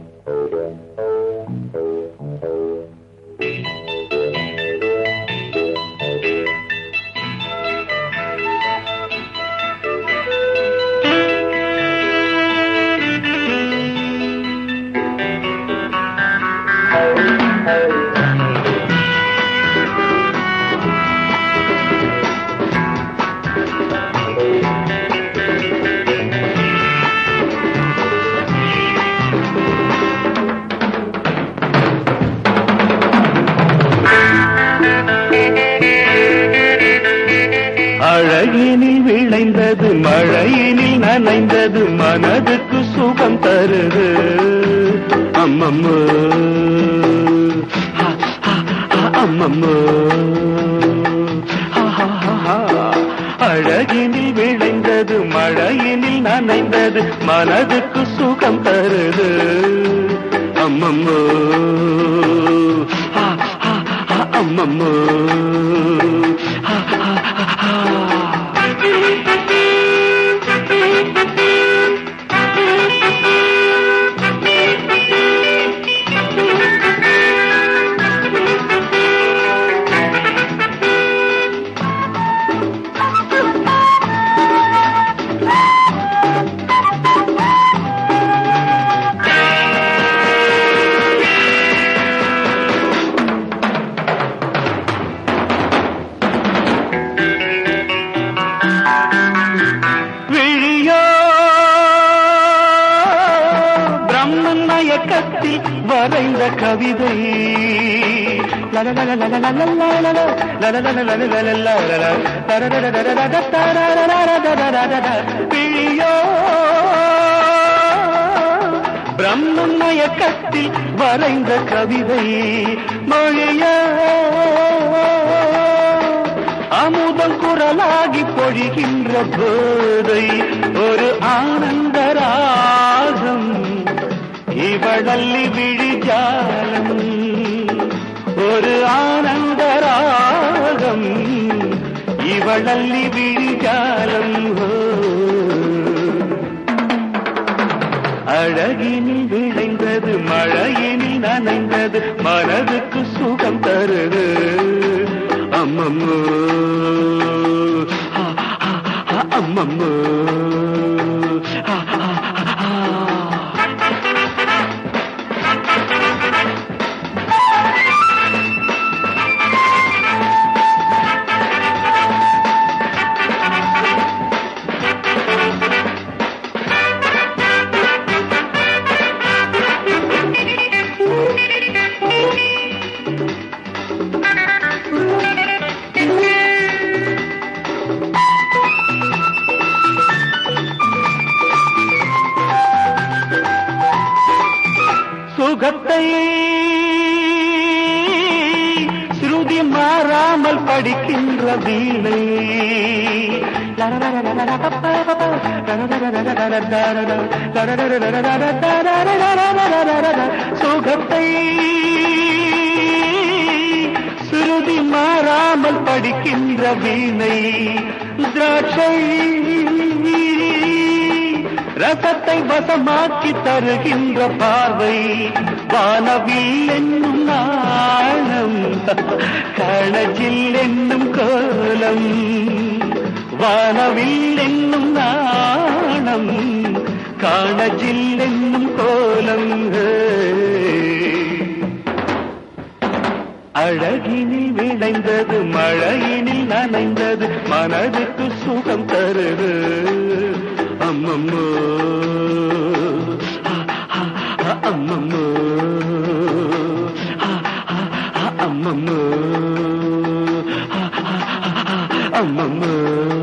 அழகினில் விளைந்தது மழையினில் நனைந்தது மனதுக்கு சுகம் தருது அம்மம்மோ ஹா, ஹா, ஹா, அம்மம்மோ ஹா, ஹா, ஹா, ஹா. அழகினில் விளைந்தது மழையினில் நனைந்தது மனதுக்கு சுகம் தருது அம்மம்மோ ஹா, ஹா, ஹா, அம்மம்மோ ஹா, ஹா, ஹா, ஹா. விழியோ பிரம்மன் மயக்கத்தில் வரைந்த கவிதை விழியோ பிரம்மன் மயக்கத்தில் வரைந்த கவிதை மொழியோ அமுதம் குரலாகி பொழிகின்ற போதை ஒரு ஆனந்த ராகம் இவளல்லி விழிஜாலம் ஒரு ஆனந்த ராகம் இவளல்லி விழிஜாலம் ஓ. அழகினில் விளைந்தது மழையினில் நனைந்தது மனதுக்கு சுகம் தருது அம்மம்மோ ஆ, ஆ, ஆ, அம்மம்மோ ஆ, ஆ, ஆ, ஆ. சுகத்தை ஸ்ருதி மாறாமல் படிக்கின்ற வீணை சுகத்தை ஸ்ருதி மாறாமல் படிக்கின்ற வீணை திராட்சை ரசத்தை வசமாக்கி தருகின்ற பார்வை வானவில் என்னும் நாணம் கணஜில் என்னும் கோலம் வானவில் என்னும் நாணம் காணஜில் என்னும் கோலம் அழகினில் விளைந்தது மழையினில் நனைந்தது மனதுக்கு சுகம் தருது அம்மம்மோ ஆ, ஆ, ஆ, அம்மம்மோ ஆ, ஆ, ஆ, அம்மம்மோ ஆ, ஆ, ஆ, அம்மம்மோ